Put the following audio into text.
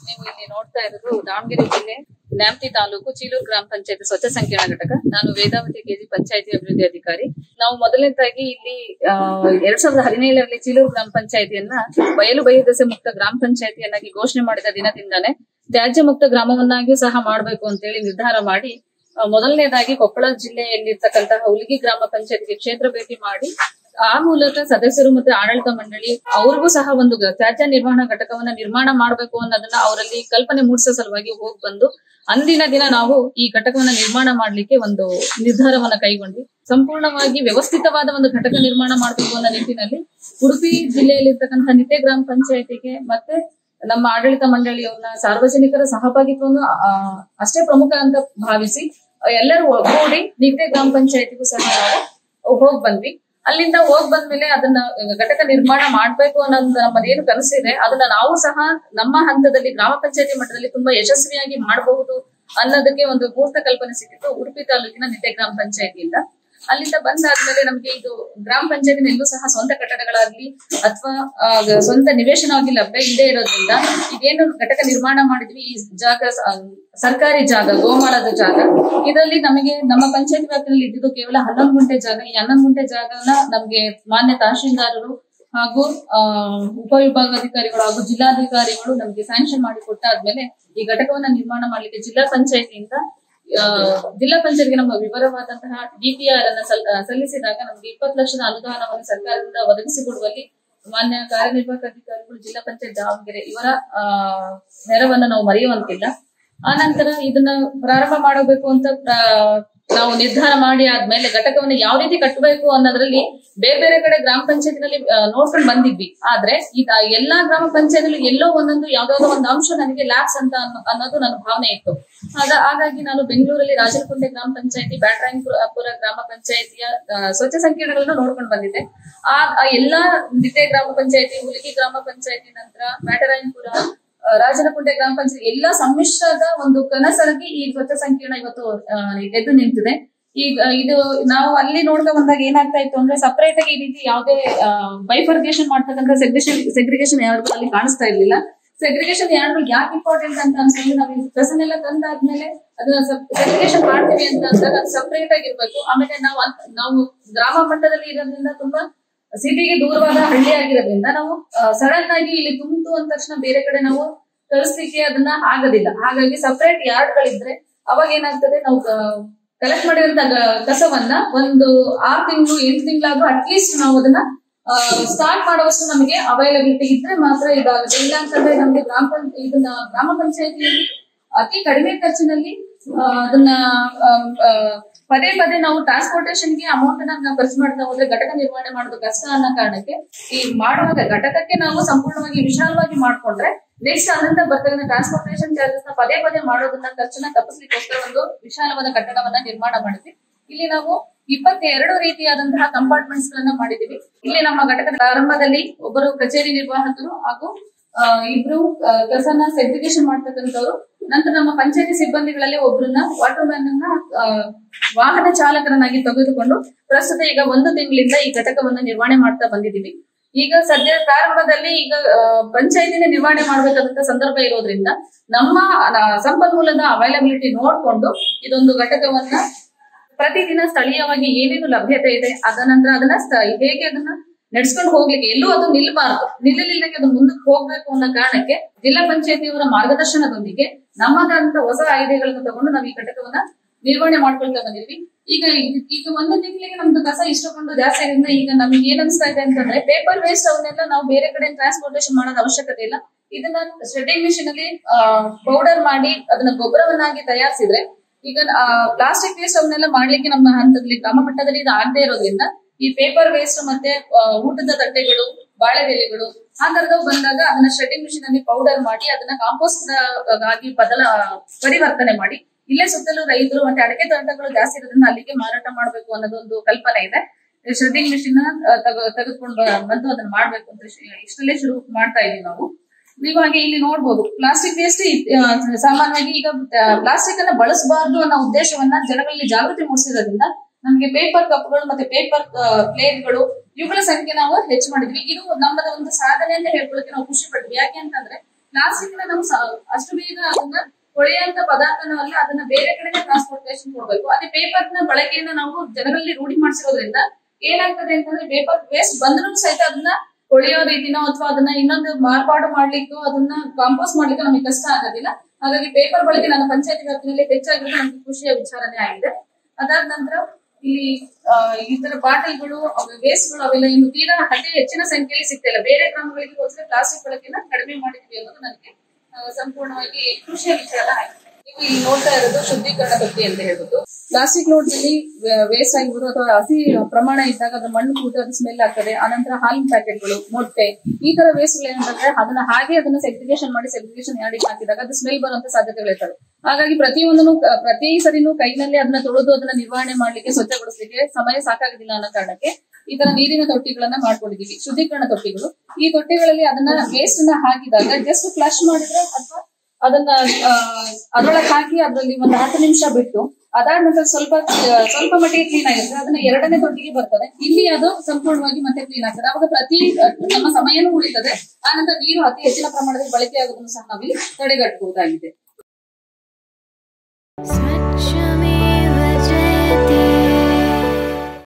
ನೀವು ಇಲ್ಲಿ ನೋಡ್ತಾ ಇರೋದು ದಾವಣಗೆರೆ ಜಿಲ್ಲೆ ನ್ಯಾಮತಿ ತಾಲೂಕು ಚೀಲೂರು ಗ್ರಾಮ ಪಂಚಾಯತ್ ಸ್ವಚ್ಛ ಸಂಕೀರ್ಣ ಘಟಕ ನಾನು ವೇದಾವತಿ ಕೆಜಿ ಪಂಚಾಯತಿ ಅಭಿವೃದ್ಧಿ ಅಧಿಕಾರಿ ನಾವು ಮೊದಲನೇದಾಗಿ ಇಲ್ಲಿ ಆ, ಎರಡ್ ಸಾವಿರದ ಹದಿನೇಳರಲ್ಲಿ ಚೀಲೂರು ಗ್ರಾಮ ಪಂಚಾಯತಿಯನ್ನ ಬಯಲು ಬಹಿರ್ದೆಸೆ ಮುಕ್ತ ಗ್ರಾಮ ಪಂಚಾಯತಿಯನ್ನಾಗಿ ಘೋಷಣೆ ಮಾಡಿದ ದಿನದಿಂದಾನೇ ತ್ಯಾಜ್ಯ ಮುಕ್ತ ಗ್ರಾಮವನ್ನಾಗಿಯೂ ಸಹ ಮಾಡಬೇಕು ಅಂತೇಳಿ ನಿರ್ಧಾರ ಮಾಡಿ ಆ, ಮೊದಲನೇದಾಗಿ ಕೊಪ್ಪಳ ಜಿಲ್ಲೆಯಲ್ಲಿರ್ತಕ್ಕಂತಹ ಹುಲಿಗಿ ಗ್ರಾಮ ಪಂಚಾಯತಿಗೆ ಕ್ಷೇತ್ರ ಭೇಟಿ ಮಾಡಿ ಆ ಮೂಲಕ ಸದಸ್ಯರು ಮತ್ತು ಆಡಳಿತ ಮಂಡಳಿ ಅವ್ರಿಗೂ ಸಹ ಒಂದು ಗ- ತ್ಯಾಜ್ಯ ನಿರ್ವಹಣಾ ಘಟಕವನ್ನ ನಿರ್ಮಾಣ ಮಾಡಬೇಕು ಅನ್ನೋದನ್ನ ಅವರಲ್ಲಿ ಕಲ್ಪನೆ ಮೂಡಿಸೋ ಸಲುವಾಗಿ ಹೋಗಿ ಬಂದು ಅಂದಿನ ದಿನ ನಾವು ಈ ಘಟಕವನ್ನ ನಿರ್ಮಾಣ ಮಾಡ್ಲಿಕ್ಕೆ ಒಂದು ನಿರ್ಧಾರವನ್ನ ಕೈಗೊಂಡ್ವಿ ಸಂಪೂರ್ಣವಾಗಿ ವ್ಯವಸ್ಥಿತವಾದ ಒಂದು ಘಟಕ ನಿರ್ಮಾಣ ಮಾಡಬೇಕು ಅನ್ನೋ ನಿಟ್ಟಿನಲ್ಲಿ ಉಡುಪಿ ಜಿಲ್ಲೆಯಲ್ಲಿರ್ತಕ್ಕಂಥ ನಿತ್ಯ ಗ್ರಾಮ ಪಂಚಾಯತಿಗೆ ಮತ್ತೆ ನಮ್ಮ ಆಡಳಿತ ಮಂಡಳಿಯವ್ರನ್ನ ಸಾರ್ವಜನಿಕರ ಸಹಭಾಗಿತ್ವವನ್ನು ಆ, ಅಷ್ಟೇ ಪ್ರಮುಖ ಅಂತ ಭಾವಿಸಿ ಎಲ್ಲರೂ ಒಗ್ಗೂಡಿ ನಿತ್ಯ ಗ್ರಾಮ ಪಂಚಾಯತಿಗೂ ಸಹ ನಾವು ಹೋಗ್ ಬಂದ್ವಿ ಅಲ್ಲಿಂದ ಹೋಗ್ ಬಂದ್ಮೇಲೆ ಅದನ್ನ ಘಟಕ ನಿರ್ಮಾಣ ಮಾಡ್ಬೇಕು ಅನ್ನೋದು ನಮ್ಮದೇನು ಕನಸಿದೆ ಅದನ್ನ ನಾವು ಸಹ ನಮ್ಮ ಹಂತದಲ್ಲಿ ಗ್ರಾಮ ಪಂಚಾಯತಿ ಮಟ್ಟದಲ್ಲಿ ತುಂಬಾ ಯಶಸ್ವಿಯಾಗಿ ಮಾಡಬಹುದು ಅನ್ನೋದಕ್ಕೆ ಒಂದು ಮೂರ್ತ ಕಲ್ಪನೆ ಸಿಕ್ಕಿತ್ತು ಉಡುಪಿ ತಾಲೂಕಿನ ನಿತ್ಯ ಗ್ರಾಮ ಪಂಚಾಯತಿಯಿಂದ ಅಲ್ಲಿಂದ ಬಂದಾದ್ಮೇಲೆ ನಮ್ಗೆ ಇದು ಗ್ರಾಮ ಪಂಚಾಯತಿನ ಎಲ್ಲೂ ಸಹ ಸ್ವಂತ ಕಟ್ಟಡಗಳಾಗ್ಲಿ ಅಥವಾ ಸ್ವಂತ ನಿವೇಶನವಾಗಿ ಲಭ್ಯ ಇಲ್ಲದೆ ಇರೋದ್ರಿಂದ ಇದೇನು ಘಟಕ ನಿರ್ಮಾಣ ಮಾಡಿದ್ವಿ ಈ ಜಾಗ ಸ- ಆ, ಸರ್ಕಾರಿ ಜಾಗ ಗೋಮಾಳದ ಜಾಗ ಇದರಲ್ಲಿ ನಮಗೆ ನಮ್ಮ ಪಂಚಾಯತ್ ವ್ಯಾಪ್ತಿಯಲ್ಲಿ ಇದ್ದಿದ್ದು ಕೇವಲ ಹನ್ನೊಂದು ಗುಂಟೆ ಜಾಗ ಈ ಹನ್ನೊಂದು ಗುಂಟೆ ಜಾಗನ ನಮ್ಗೆ ಮಾನ್ಯ ತಹಶೀಲ್ದಾರರು ಹಾಗೂ ಆ, ಉಪವಿಭಾಗಾಧಿಕಾರಿಗಳು ಹಾಗೂ ಜಿಲ್ಲಾಧಿಕಾರಿಗಳು ನಮಗೆ ಸ್ಯಾಂಕ್ಷನ್ ಮಾಡಿ ಕೊಟ್ಟಾದ್ಮೇಲೆ ಈ ಘಟಕವನ್ನ ನಿರ್ಮಾಣ ಮಾಡ್ಲಿಕ್ಕೆ ಜಿಲ್ಲಾ ಪಂಚಾಯತಿಯಿಂದ ಆ, ಜಿಲ್ಲಾ ಪಂಚಾಯತ್ಗೆ ನಮ್ಮ ವಿವರವಾದಂತಹ ಡಿಪಿಆರ್ ಅನ್ನ ಸಲ್- ಆ, ಸಲ್ಲಿಸಿದಾಗ ನಮಗೆ ಇಪ್ಪತ್ತು ಲಕ್ಷದ ಅನುದಾನವನ್ನು ಸರ್ಕಾರದಿಂದ ಒದಗಿಸಿಕೊಡುವಲ್ಲಿ ಮಾನ್ಯ ಕಾರ್ಯನಿರ್ವಾಹಕ ಅಧಿಕಾರಿಗಳು ಜಿಲ್ಲಾ ಪಂಚಾಯತ್ ದಾವಣಗೆರೆ ಇವರ ಆ, ನೆರವನ್ನ ನಾವು ಮರೆಯುವಂತಿಲ್ಲ ಆ ನಂತರ ಇದನ್ನ ಪ್ರಾರಂಭ ಮಾಡಬೇಕು ಅಂತ ಪ್ರ- ನಾವು ನಿರ್ಧಾರ ಮಾಡಿ ಆದ್ಮೇಲೆ ಘಟಕವನ್ನು ಯಾವ ರೀತಿ ಕಟ್ಟಬೇಕು ಅನ್ನೋದ್ರಲ್ಲಿ ಬೇರೆ ಬೇರೆ ಕಡೆ ಗ್ರಾಮ ಪಂಚಾಯತಿನಲ್ಲಿ ನೋಡ್ಕೊಂಡು ಬಂದಿದ್ವಿ ಆದ್ರೆ ಈಗ ಎಲ್ಲಾ ಗ್ರಾಮ ಪಂಚಾಯತಿನಲ್ಲಿ ಎಲ್ಲೋ ಒಂದೊಂದು ಯಾವ್ದಾವ್ದೋ ಒಂದು ಅಂಶ ನನಗೆ ಲ್ಯಾಕ್ಸ್ ಅಂತ ಅನ್ನೋ- ಅನ್ನೋದು ನನ್ನ ಭಾವನೆ ಇತ್ತು ಆಗ ಹಾಗಾಗಿ ನಾನು ಬೆಂಗಳೂರಲ್ಲಿ ರಾಜನಕುಂಟೆ ಗ್ರಾಮ ಪಂಚಾಯತಿ ಬ್ಯಾಟ್ರಾಯನ್ಪುರ ಗ್ರಾಮ ಪಂಚಾಯತಿಯ ಆ, ಸ್ವಚ್ಛ ಸಂಕೀರ್ಣಗಳನ್ನು ನೋಡ್ಕೊಂಡು ಬಂದಿದ್ದೆ ಆ ಆ ಎಲ್ಲಾ ನಿತ್ಯ ಗ್ರಾಮ ಪಂಚಾಯತಿ ಹುಲಿಗಿ ಗ್ರಾಮ ಪಂಚಾಯತಿ ನಂತರ ಬ್ಯಾಟರಾಯನ್ಪುರ ಆ, ರಾಜನಕುಂಟೆ ಗ್ರಾಮ ಪಂಚಾಯತ್ ಎಲ್ಲ ಸಮ್ಮಿಶ್ರದ ಒಂದು ಕನಸರಾಗಿ ಈ ಸ್ವಚ್ಛ ಸಂಕೀರ್ಣ ಇವತ್ತು ಆ, ಎದ್ದು ನಿಂತಿದೆ ಈಗ ಇದು ನಾವು ಅಲ್ಲಿ ನೋಡ್ತಾ ಬಂದಾಗ ಏನಾಗ್ತಾ ಇತ್ತು ಅಂದ್ರೆ ಸಪರೇಟ್ ಆಗಿ ಈ ರೀತಿ ಯಾವುದೇ ಬೈಫರ್ಗೇಷನ್ ಮಾಡ್ತಕ್ಕಂಥ ಸೆಗ್ರಿಗೇಷನ್ ಸೆಗ್ರಿಗೇಷನ್ ಯಾರು ಅಲ್ಲಿ ಕಾಣಿಸ್ತಾ ಇರ್ಲಿಲ್ಲ ಸೆಗ್ರಿಗೇಷನ್ ಯಾರು ಯಾಕೆ ಇಂಪಾರ್ಟೆಂಟ್ ಅಂತ ಅನ್ಸ್ಕೊಂಡು ನಾವು ಈ ಕಸನೆಲ್ಲ ತಂದಾದ್ಮೇಲೆ ಅದನ್ನ ಸೆಗ್ರಿಗೇಷನ್ ಮಾಡ್ತೀವಿ ಅಂತ ಅಂದಾಗ ಅದು ಸಪರೇಟ್ ಆಗಿರ್ಬೇಕು ಆಮೇಲೆ ನಾವು ಅಲ್- ನಾವು ಗ್ರಾಮ ಮಟ್ಟದಲ್ಲಿ ಇರೋದ್ರಿಂದ ತುಂಬಾ ಸಿಟಿಗೆ ದೂರವಾದ ಹಳ್ಳಿ ಆಗಿರೋದ್ರಿಂದ ನಾವು ಸಡನ್ ಆಗಿ ಇಲ್ಲಿ ತುಂಬಿತು ಅಂದ ತಕ್ಷಣ ಬೇರೆ ಕಡೆ ನಾವು ಕಳಿಸ್ಲಿಕ್ಕೆ ಅದನ್ನ ಆಗೋದಿಲ್ಲ ಹಾಗಾಗಿ ಸಪರೇಟ್ ಯಾರ್ಡ್ ಗಳಿದ್ರೆ ಅವಾಗ ಏನಾಗ್ತದೆ ನಾವು ಕಲೆಕ್ಟ್ ಮಾಡಿದಂತ ಗ- ಕಸವನ್ನ ಒಂದು ಆರು ತಿಂಗಳು ಎಂಟು ತಿಂಗಳಾದ್ರೂ ಅಟ್ಲೀಸ್ಟ್ ನಾವು ಅದನ್ನ ಸ್ಟಾರ್ಟ್ ಮಾಡುವಷ್ಟು ನಮಗೆ ಅವೈಲಬಿಲಿಟಿ ಇದ್ರೆ ಮಾತ್ರ ಇದಾಗುತ್ತೆ ಇಲ್ಲ ಅಂತಂದ್ರೆ ನಮ್ಗೆ ಗ್ರಾಮ ಪಂ ಇದನ್ನ ಗ್ರಾಮ ಪಂಚಾಯತಿಯಲ್ಲಿ ಅತಿ ಕಡಿಮೆ ಖರ್ಚಿನಲ್ಲಿ ಆ, ಅದನ್ನ ಆಮ್, ಆ, ಪದೇ ಪದೇ ನಾವು ಟ್ರಾನ್ಸ್ಪೋರ್ಟೇಷನ್ ಗೆ ಅಮೌಂಟ್ ಅನ್ನ ನಾವು ಖರ್ಚು ಮಾಡ್ತಾ ಹೋದ್ರೆ ಘಟಕ ನಿರ್ವಹಣೆ ಮಾಡೋದು ಕಷ್ಟ ಅನ್ನೋ ಕಾರಣಕ್ಕೆ ಈ ಮಾಡುವಾಗ ಘಟಕಕ್ಕೆ ನಾವು ಸಂಪೂರ್ಣವಾಗಿ ವಿಶಾಲವಾಗಿ ಮಾಡ್ಕೊಂಡ್ರೆ ನೆಕ್ಸ್ಟ್ ಅದರಿಂದ ಬರ್ತಕ್ಕಂಥ ಟ್ರಾನ್ಸ್ಪೋರ್ಟೇಷನ್ ಚಾರ್ಜಸ್ ನ ಪದೇ ಪದೇ ಮಾಡೋದನ್ನ ಖರ್ಚನ್ನ ತಪ್ಪಿಸ್ಲಿಕ್ಕೋಸ್ಕರ ಒಂದು ವಿಶಾಲವಾದ ಕಟ್ಟಡವನ್ನ ನಿರ್ಮಾಣ ಮಾಡಿದ್ವಿ ಇಲ್ಲಿ ನಾವು ಇಪ್ಪತ್ತೆರಡು ರೀತಿಯಾದಂತಹ ಕಂಪಾರ್ಟ್ಮೆಂಟ್ಸ್ ಗಳನ್ನ ಮಾಡಿದೀವಿ ಇಲ್ಲಿ ನಮ್ಮ ಘಟಕದ ಪ್ರಾರಂಭದಲ್ಲಿ ಒಬ್ಬರು ಕಚೇರಿ ನಿರ್ವಾಹಕರು ಹಾಗೂ ಆ, ಇಬ್ರು ಆ, ಕಸನ ಸೆಗ್ರಿಗೇಷನ್ ಮಾಡ್ತಕ್ಕಂಥವ್ರು ನಂತರ ನಮ್ಮ ಪಂಚಾಯತಿ ಸಿಬ್ಬಂದಿಗಳಲ್ಲಿ ಒಬ್ಬರನ್ನ ವಾಟರ್ ಮ್ಯಾನ್ ಅನ್ನ ಆ, ವಾಹನ ಚಾಲಕರನ್ನಾಗಿ ತೆಗೆದುಕೊಂಡು ಪ್ರಸ್ತುತ ಈಗ ಒಂದು ತಿಂಗಳಿಂದ ಈ ಘಟಕವನ್ನ ನಿರ್ವಹಣೆ ಮಾಡ್ತಾ ಬಂದಿದ್ದೀವಿ ಈಗ ಸದ್ಯ ಪ್ರಾರಂಭದಲ್ಲಿ ಈಗ ಪಂಚಾಯತಿನ ನಿರ್ವಹಣೆ ಮಾಡಬೇಕಾದಂತ ಸಂದರ್ಭ ಇರೋದ್ರಿಂದ ನಮ್ಮ ಆ, ಸಂಪನ್ಮೂಲದ ಅವೈಲಬಿಲಿಟಿ ನೋಡ್ಕೊಂಡು ಇದೊಂದು ಘಟಕವನ್ನ ಪ್ರತಿದಿನ ಸ್ಥಳೀಯವಾಗಿ ಏನೇನು ಲಭ್ಯತೆ ಇದೆ ಅದ ನಂತರ ಅದನ್ನ ಸ್ಥ- ಹೇಗೆ ಅದನ್ನ ನಡ್ಸ್ಕೊಂಡು ಹೋಗ್ಲಿಕ್ಕೆ ಎಲ್ಲೂ ಅದು ನಿಲ್ಬಾರ್ದು ನಿಲ್ಲಲಿಲ್ಲಕ್ಕೆ ಅದು ಮುಂದಕ್ಕೆ ಹೋಗ್ಬೇಕು ಅನ್ನೋ ಕಾರಣಕ್ಕೆ ಜಿಲ್ಲಾ ಪಂಚಾಯತಿಯವರ ಮಾರ್ಗದರ್ಶನದೊಂದಿಗೆ ನಮ್ಮದಂತ ಹೊಸ ಐಡಿಯಾಗಳನ್ನ ತಗೊಂಡು ನಾವು ಈ ಘಟಕವನ್ನ ನಿರ್ವಹಣೆ ಮಾಡ್ಕೊಳ್ತಾ ಬಂದಿದ್ವಿ ಈಗ ಇದ್- ಈಗ ಒಂದು ತಿಂಗಳಿಗೆ ನಮ್ದು ಕಸ ಇಷ್ಟಕೊಂಡು ಜಾಸ್ತಿ ಆದ್ರಿಂದ ಈಗ ನಮ್ಗೆ ಏನ್ ಅನ್ಸ್ತಾ ಇದೆ ಅಂತಂದ್ರೆ ಪೇಪರ್ ವೇಸ್ಟ್ ಅವನ್ನೆಲ್ಲ ನಾವು ಬೇರೆ ಕಡೆ ಟ್ರಾನ್ಸ್ಪೋರ್ಟೇಷನ್ ಮಾಡೋದು ಅವಶ್ಯಕತೆ ಇಲ್ಲ ಇದನ್ನ ಶೆಡ್ಡಿಂಗ್ ಮಿಷಿನ್ ಅಲ್ಲಿ ಪೌಡರ್ ಮಾಡಿ ಅದನ್ನ ಗೊಬ್ಬರವನ್ನಾಗಿ ತಯಾರಿಸಿದ್ರೆ ಈಗ ಪ್ಲಾಸ್ಟಿಕ್ ವೇಸ್ಟ್ ಅವನ್ನೆಲ್ಲ ಮಾಡ್ಲಿಕ್ಕೆ ನಮ್ಮ ಹಂತದಲ್ಲಿ ಗ್ರಾಮ ಮಟ್ಟದಲ್ಲಿ ಇದು ಆಗದೆ ಇರೋದ್ರಿಂದ ಈ ಪೇಪರ್ ವೇಸ್ಟ್ ಮತ್ತೆ ಆ, ಊಟದ ತಟ್ಟೆಗಳು ಬಾಳೆದೆಲೆಗಳು ಆ ತರದವು ಬಂದಾಗ ಅದನ್ನ ಶೆಡ್ಡಿಂಗ್ ಮಿಷಿನ್ ಅಲ್ಲಿ ಪೌಡರ್ ಮಾಡಿ ಅದನ್ನ ಕಾಂಪೋಸ್ಟ್ ಆಗಿ ಬದಲ ಪರಿವರ್ತನೆ ಮಾಡಿ ಇಲ್ಲೇ ಸುತ್ತಲೂ ರೈತರು ಮತ್ತೆ ಅಡಕೆ ತೋಟಗಳು ಜಾಸ್ತಿ ಇರೋದ್ರಿಂದ ಅಲ್ಲಿಗೆ ಮಾರಾಟ ಮಾಡಬೇಕು ಅನ್ನೋದೊಂದು ಕಲ್ಪನೆ ಇದೆ ಶೆಡ್ಡಿಂಗ್ ಮಿಷಿನ್ ತೆಗೆದುಕೊಂಡು ಬಂದು ಅದನ್ನ ಮಾಡ್ಬೇಕು ಅಂತ ಶಿ- ಇಷ್ಟಲ್ಲೇ ಶುರು ಮಾಡ್ತಾ ಇದೀವಿ ನಾವು ನೀವು ಹಾಗೆ ಇಲ್ಲಿ ನೋಡ್ಬೋದು ಪ್ಲಾಸ್ಟಿಕ್ ವೇಸ್ಟ್ ಸಾಮಾನ್ಯವಾಗಿ ಈಗ ಪ್ಲಾಸ್ಟಿಕ್ ಅನ್ನ ಬಳಸಬಾರ್ದು ಅನ್ನೋ ಉದ್ದೇಶವನ್ನ ಜನಗಳಲ್ಲಿ ಜಾಗೃತಿ ಮೂಡಿಸಿರೋದ್ರಿಂದ ನಮಗೆ ಪೇಪರ್ ಕಪ್ಗಳು ಮತ್ತೆ ಪೇಪರ್ ಪ್ಲೇಟ್ಗಳು ಇವುಗಳ ಸಂಖ್ಯೆ ನಾವು ಹೆಚ್ಚು ಮಾಡಿದ್ವಿ ಇದು ನಮ್ಮದ ಒಂದು ಸಾಧನೆ ಅಂತ ಹೇಳ್ಕೊಳ್ಳೋಕೆ ನಾವು ಖುಷಿ ಪಡ್ತೀವಿ ಯಾಕೆ ಅಂತಂದ್ರೆ ಪ್ಲಾಸ್ಟಿಕ್ ನ ನಾವು ಸ- ಅಷ್ಟು ಬೇಗ ಅದನ್ನ ಕೊಳೆಯುವಂತ ಪದಾರ್ಥನೂ ಅಲ್ಲ ಅದನ್ನ ಬೇರೆ ಕಡೆಗೆ ಟ್ರಾನ್ಸ್ಪೋರ್ಟೇಷನ್ ಕೊಡ್ಬೇಕು ಅದೇ ಪೇಪರ್ ನ ಬಳಕೆಯನ್ನ ನಾವು ಜನರಲ್ಲಿ ರೂಢಿ ಮಾಡಿಸಿರೋದ್ರಿಂದ ಏನಾಗ್ತದೆ ಅಂತಂದ್ರೆ ಪೇಪರ್ ವೇಸ್ಟ್ ಬಂದರೂ ಸಹಿತ ಅದನ್ನ ಕೊಳೆಯೋ ರೀತಿನೋ ಅಥವಾ ಅದನ್ನ ಇನ್ನೊಂದು ಮಾರ್ಪಾಡು ಮಾಡ್ಲಿಕ್ಕೋ ಅದನ್ನ ಕಾಂಪೋಸ್ಟ್ ಮಾಡ್ಲಿಕ್ಕೆ ನಮಗೆ ಕಷ್ಟ ಆಗೋದಿಲ್ಲ ಹಾಗಾಗಿ ಪೇಪರ್ ಬಳಕೆ ನನ್ನ ಪಂಚಾಯತಿ ವ್ಯಾಪ್ತಿನಲ್ಲಿ ಹೆಚ್ಚಾಗಿರೋದು ನಮ್ಗೆ ಖುಷಿಯ ವಿಚಾರನೆ ಆಗಿದೆ ಅದಾದ ನಂತರ ಇಲ್ಲಿ ಆ, ಈ ತರ ಬಾಟಲ್ಗಳು ವೇಸ್ಟ್ ಗಳು ಅವೆಲ್ಲ ಇನ್ನು ತೀರಾ ಅತಿ ಹೆಚ್ಚಿನ ಸಂಖ್ಯೆಯಲ್ಲಿ ಸಿಗ್ತಾ ಇಲ್ಲ ಬೇರೆ ಗ್ರಾಮಗಳಿಗೆ ಹೋಲಿಸಿದ್ರೆ ಪ್ಲಾಸ್ಟಿಕ್ ಬಳಕೆನ ಕಡಿಮೆ ಮಾಡಿದ್ವಿ ಅನ್ನೋದು ನನಗೆ ಆ, ಸಂಪೂರ್ಣವಾಗಿ ಖುಷಿಯ ವಿಚಾರ ಆಯ್ತು ನೀವು ಇಲ್ಲಿ ನೋಡ್ತಾ ಇರೋದು ಶುದ್ಧೀಕರಣ ತೊಟ್ಟಿ ಅಂತ ಹೇಳ್ಬಿಟ್ಟು ಪ್ಲಾಸ್ಟಿಕ್ ಲೋಡ್ ನಲ್ಲಿ ವೇಸ್ಟ್ ಆಗಿರೋದು ಅಥವಾ ಹಸಿ ಪ್ರಮಾಣ ಇದ್ದಾಗ ಅದು ಮಣ್ಣು ಕೂತು ಅದು ಸ್ಮೆಲ್ ಆಗ್ತದೆ ಆನಂತರ ಹಾಲಿನ ಪ್ಯಾಕೆಟ್ಗಳು ಮೊಟ್ಟೆ ಈ ತರ ವೇಸ್ಟ್ ಗಳು ಏನಂತಂದ್ರೆ ಅದನ್ನ ಹಾಗೆ ಅದನ್ನ ಸೆಗ್ರಿಗೇಷನ್ ಮಾಡಿ ಸೆಗ್ರಿಗೇಷನ್ ಯಾರ್ಡಿಗೆ ಹಾಕಿದಾಗ ಅದು ಸ್ಮೆಲ್ ಬರುವಂತ ಸಾಧ್ಯತೆಗಳಿರ್ತವೆ ಹಾಗಾಗಿ ಪ್ರತಿಯೊಂದನ್ನು ಕ- ಪ್ರತಿ ಸರಿನೂ ಕೈನಲ್ಲಿ ಅದನ್ನ ತೊಳೆದು ಅದನ್ನ ನಿರ್ವಹಣೆ ಮಾಡ್ಲಿಕ್ಕೆ ಸ್ವಚ್ಛಗೊಳಿಸ್ಲಿಕ್ಕೆ ಸಮಯ ಸಾಕಾಗೋದಿಲ್ಲ ಅನ್ನೋ ಕಾರಣಕ್ಕೆ ಈ ತರ ನೀರಿನ ತೊಟ್ಟಿಗಳನ್ನ ಮಾಡ್ಕೊಂಡಿದೀವಿ ಶುದ್ಧೀಕರಣ ತೊಟ್ಟಿಗಳು ಈ ತೊಟ್ಟಿಗಳಲ್ಲಿ ಅದನ್ನ ವೇಸ್ಟ್ ನ ಹಾಕಿದಾಗ ಜಸ್ಟ್ ಫ್ಲಶ್ ಮಾಡಿದ್ರೆ ಅಥವಾ ಅದನ್ನ ಆ, ಅದ್ರೊಳಗೆ ಹಾಕಿ ಅದ್ರಲ್ಲಿ ಒಂದು ಹತ್ತು ನಿಮಿಷ ಬಿಟ್ಟು ಅದಾದ ನಂತರ ಸ್ವಲ್ಪ ಆ, ಸ್ವಲ್ಪ ಮಟ್ಟಿಗೆ ಕ್ಲೀನ್ ಆಗಿರ್ತದೆ ಅದನ್ನ ಎರಡನೇ ತೊಟ್ಟಿಗೆ ಬರ್ತದೆ ಇಲ್ಲಿ ಅದು ಸಂಪೂರ್ಣವಾಗಿ ಮತ್ತೆ ಕ್ಲೀನ್ ಆಗ್ತದೆ ಅವಾಗ ಪ್ರತಿ ಆ, ನಮ್ಮ ಸಮಯನೂ ಉಳಿತದೆ ಆನಂತರ ನೀರು ಅತಿ ಹೆಚ್ಚಿನ ಪ್ರಮಾಣದಲ್ಲಿ ಬಳಕೆ ಆಗೋದನ್ನು ಸಹ ನಾವಿಲ್ಲಿ ತಡೆಗಟ್ಟಬಹುದಾಗಿದೆ Sweat